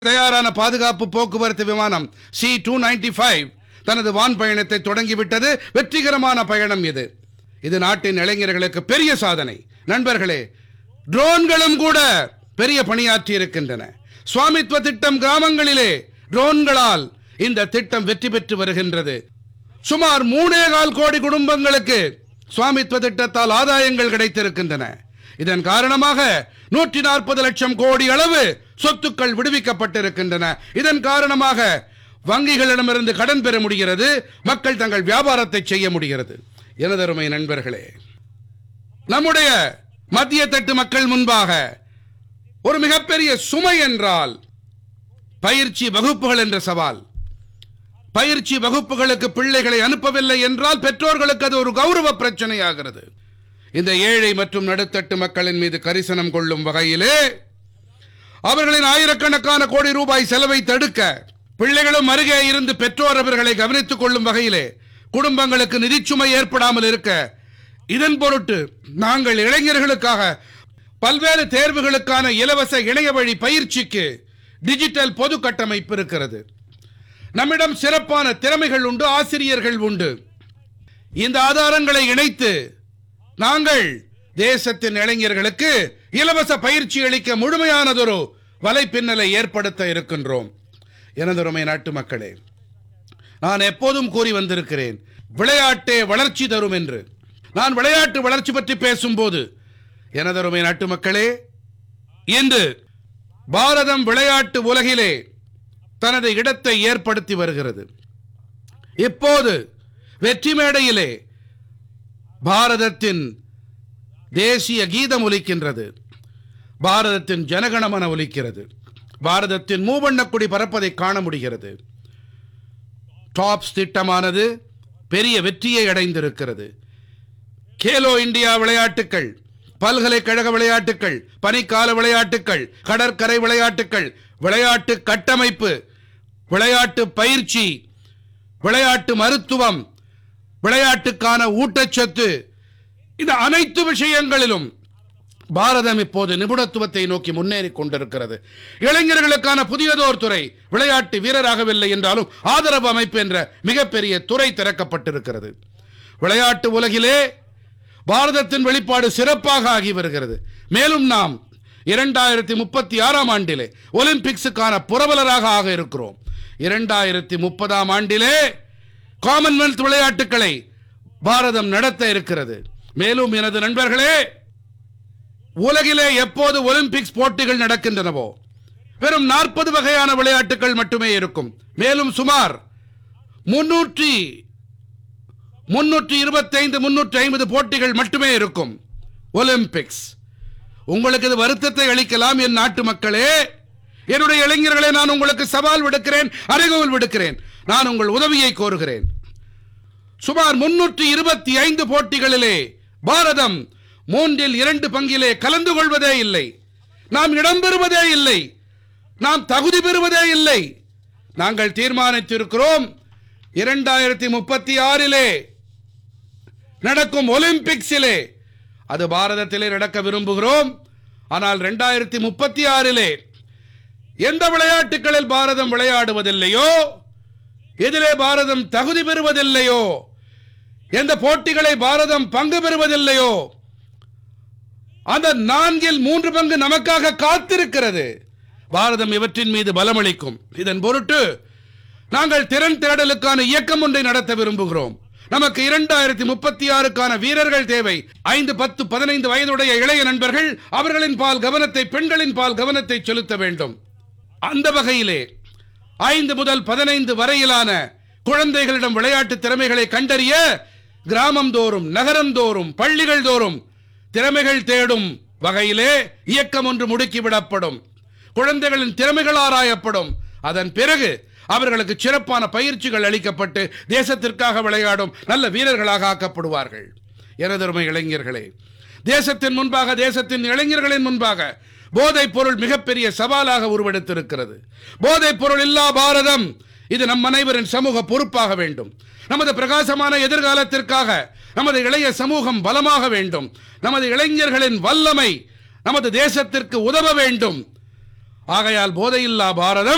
தயாரான பாதுகாப்பு போக்குவரத்து விமானம் சி டூ ஃபைவ் தனது வான் பயணத்தை தொடங்கிவிட்டது வெற்றிகரமான பயணம் இது இது நாட்டின் இளைஞர்களுக்கு பெரிய சாதனை நண்பர்களே ட்ரோன்களும் கூட பெரிய பணியாற்றி இருக்கின்றன சுவாமித்வ திட்டம் கிராமங்களிலே ட்ரோன்களால் இந்த திட்டம் வெற்றி பெற்று வருகின்றது சுமார் மூணே கால் கோடி குடும்பங்களுக்கு சுவாமித்வ திட்டத்தால் ஆதாயங்கள் கிடைத்திருக்கின்றன இதன் காரணமாக நூற்றி நாற்பது லட்சம் கோடி அளவு சொத்துக்கள் விடுவிக்கப்பட்டிருக்கின்றன இதன் காரணமாக வங்கிகளிடமிருந்து கடன் பெற முடிகிறது மக்கள் தங்கள் வியாபாரத்தை செய்ய முடிகிறது எனதருமை நண்பர்களே நம்முடைய மத்திய தட்டு மக்கள் முன்பாக ஒரு மிகப்பெரிய சுமை என்றால் பயிற்சி வகுப்புகள் என்ற சவால் பயிற்சி வகுப்புகளுக்கு பிள்ளைகளை அனுப்பவில்லை என்றால் பெற்றோர்களுக்கு அது ஒரு கௌரவ பிரச்சனையாகிறது இந்த ஏழை மற்றும் நடுத்தட்டு மக்களின் மீது கரிசனம் கொள்ளும் வகையிலே அவர்களின் ஆயிரக்கணக்கான கோடி ரூபாய் செலவை தடுக்க பிள்ளைகளும் அருகே இருந்து பெற்றோர் அவர்களை கவனித்துக் கொள்ளும் வகையிலே குடும்பங்களுக்கு நிதிச்சுமை ஏற்படாமல் இருக்க இதன் பொருட்டு நாங்கள் இளைஞர்களுக்காக பல்வேறு தேர்வுகளுக்கான இலவச இணைய வழி பயிற்சிக்கு டிஜிட்டல் பொது கட்டமைப்பு இருக்கிறது நம்மிடம் சிறப்பான திறமைகள் உண்டு ஆசிரியர்கள் உண்டு இந்த ஆதாரங்களை இணைத்து நாங்கள் தேசத்தின் இளைஞர்களுக்கு இலவச பயிற்சி அளிக்க முழுமையானதொரு வலைப்பின்னலை ஏற்படுத்த இருக்கின்றோம் எனதருமை நாட்டு மக்களே நான் எப்போதும் கூறி வந்திருக்கிறேன் விளையாட்டே வளர்ச்சி தரும் என்று நான் விளையாட்டு வளர்ச்சி பற்றி பேசும்போது எனதருமை நாட்டு மக்களே இன்று பாரதம் விளையாட்டு உலகிலே தனது இடத்தை ஏற்படுத்தி வருகிறது இப்போது வெற்றி மேடையிலே பாரதத்தின் தேசிய கீதம் ஒலிக்கின்றது பாரதத்தின் ஜனகணமன ஒலிக்கிறது பாரதத்தின் மூவண்ணக்குடி பறப்பதை காண முடிகிறது டாப்ஸ் திட்டமானது பெரிய வெற்றியை அடைந்திருக்கிறது கேலோ இந்தியா விளையாட்டுக்கள் பல்கலைக்கழக விளையாட்டுக்கள் பனிக்கால விளையாட்டுக்கள் கடற்கரை விளையாட்டுக்கள் விளையாட்டு கட்டமைப்பு விளையாட்டு பயிற்சி விளையாட்டு மருத்துவம் விளையாட்டுக்கான ஊட்டச்சத்து இந்த அனைத்து விஷயங்களிலும் பாரதம் இப்போது நிபுணத்துவத்தை நோக்கி முன்னேறிக் கொண்டிருக்கிறது இளைஞர்களுக்கான புதியதோர் துறை விளையாட்டு வீரராகவில்லை என்றாலும் ஆதரவு அமைப்பு என்ற மிகப்பெரிய துறை திறக்கப்பட்டிருக்கிறது விளையாட்டு உலகிலே பாரதத்தின் வெளிப்பாடு சிறப்பாக ஆகி வருகிறது மேலும் நாம் இரண்டாயிரத்தி முப்பத்தி ஆறாம் ஆண்டிலே ஒலிம்பிக்ஸுக்கான புரவலராக ஆக இருக்கிறோம் இரண்டாயிரத்தி முப்பதாம் ஆண்டிலே காமன்வெல்த் விளையாட்டுக்களை பாரதம் நடத்த இருக்கிறது மேலும் எனது நண்பர்களே உலகிலே எப்போது ஒலிம்பிக்ஸ் போட்டிகள் நடக்கின்றனவோ வெறும் நாற்பது வகையான விளையாட்டுகள் மட்டுமே இருக்கும் மேலும் சுமார் முன்னூற்றி முன்னூற்றி இருபத்தைந்து முன்னூற்றி ஐம்பது போட்டிகள் மட்டுமே இருக்கும் ஒலிம்பிக்ஸ் உங்களுக்கு இது வருத்தத்தை அளிக்கலாம் என் நாட்டு மக்களே என்னுடைய இளைஞர்களே நான் உங்களுக்கு சவால் விடுக்கிறேன் அறைகோல் விடுக்கிறேன் நான் உங்கள் உதவியை கோருகிறேன் சுமார் முன்னூற்றி இருபத்தி ஐந்து போட்டிகளிலே பாரதம் மூன்றில் இரண்டு பங்கிலே கலந்து கொள்வதே இல்லை நாம் இடம்பெறுவதே இல்லை நாம் தகுதி பெறுவதே இல்லை நாங்கள் தீர்மானித்திருக்கிறோம் இரண்டாயிரத்தி முப்பத்தி ஆறிலே நடக்கும் ஒலிம்பிக்ஸிலே அது பாரதத்திலே நடக்க விரும்புகிறோம் ஆனால் இரண்டாயிரத்தி முப்பத்தி ஆறிலே எந்த விளையாட்டுகளில் பாரதம் விளையாடுவதில்லையோ எதிலே பாரதம் தகுதி பெறுவதில்லையோ எந்த போட்டிகளை பாரதம் பங்கு பெறுவதில்லையோ அந்த நான்கில் மூன்று பங்கு நமக்காக காத்திருக்கிறது பாரதம் இவற்றின் மீது பலமளிக்கும் இதன் பொருட்டு நாங்கள் திறன் தேடலுக்கான இயக்கம் ஒன்றை நடத்த விரும்புகிறோம் நமக்கு இரண்டாயிரத்தி முப்பத்தி ஆறுக்கான வீரர்கள் தேவை ஐந்து பத்து பதினைந்து வயதுடைய இளைய நண்பர்கள் அவர்களின் பால் கவனத்தை பெண்களின் பால் கவனத்தை செலுத்த வேண்டும் அந்த வகையிலே ஐந்து முதல் பதினைந்து வரையிலான குழந்தைகளிடம் விளையாட்டு திறமைகளை கண்டறிய கிராமம் தோறும் நகரம் தோறும் பள்ளிகள் தோறும் திறமைகள் தேடும் வகையிலே இயக்கம் ஒன்று முடுக்கிவிடப்படும் குழந்தைகளின் திறமைகள் ஆராயப்படும் அதன் பிறகு அவர்களுக்கு சிறப்பான பயிற்சிகள் அளிக்கப்பட்டு தேசத்திற்காக விளையாடும் நல்ல வீரர்களாக ஆக்கப்படுவார்கள் எனதருமை இளைஞர்களே தேசத்தின் முன்பாக தேசத்தின் இளைஞர்களின் முன்பாக போதைப் பொருள் மிகப்பெரிய சவாலாக உருவெடுத்திருக்கிறது போதைப் பொருள் இல்லா பாரதம் இது நம் அனைவரின் சமூக பொறுப்பாக வேண்டும் நமது பிரகாசமான எதிர்காலத்திற்காக நமது இளைய சமூகம் பலமாக வேண்டும் நமது இளைஞர்களின் வல்லமை நமது தேசத்திற்கு உதவ வேண்டும் ஆகையால் போதையில்லா பாரதம்